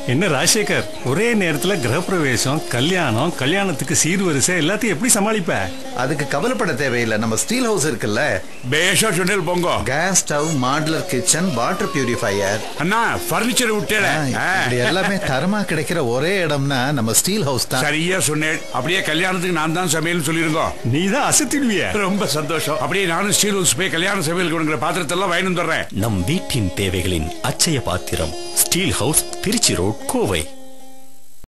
என்ன ராஜசேகர் ஒரே நேரத்துல கிரகப்பிரவேசம் கல்யாணம் கல்யாணத்துக்கு சீர்வரிசை எல்லாத்தையும் எப்படி சமாளிப்ப அதுக்கு கவலைப்பட தேவையில்லை நம்ம ஸ்டீல் ஹவுஸ் இருக்குல்ல பேஷா சொன்னேன் போங்க gas stove modular kitchen water purifier அண்ணா பர்னிச்சர் விட்டேன் இப்படி எல்லாமே தரமா கிடைக்கிற ஒரே இடம்னா நம்ம ஸ்டீல் ஹவுஸ் தான் சரியா சொன்னேன் அப்படியே கல்யாணத்துக்கு நான் தான் சமையல் சொல்லிருங்க நீ தான் அசத்திடுவிய ரொம்ப சந்தோஷம் அப்படியே நானும் ஸ்டீல் ஹவுஸ் போய் கல்யாண சமையல் கொடுங்கிற பாத்திரத்தெல்லாம் வாங்கி வந்துடுறேன் நம் வீட்டின் தேவைகளின் Atchaya Pathiram steel house Trichy road Kovai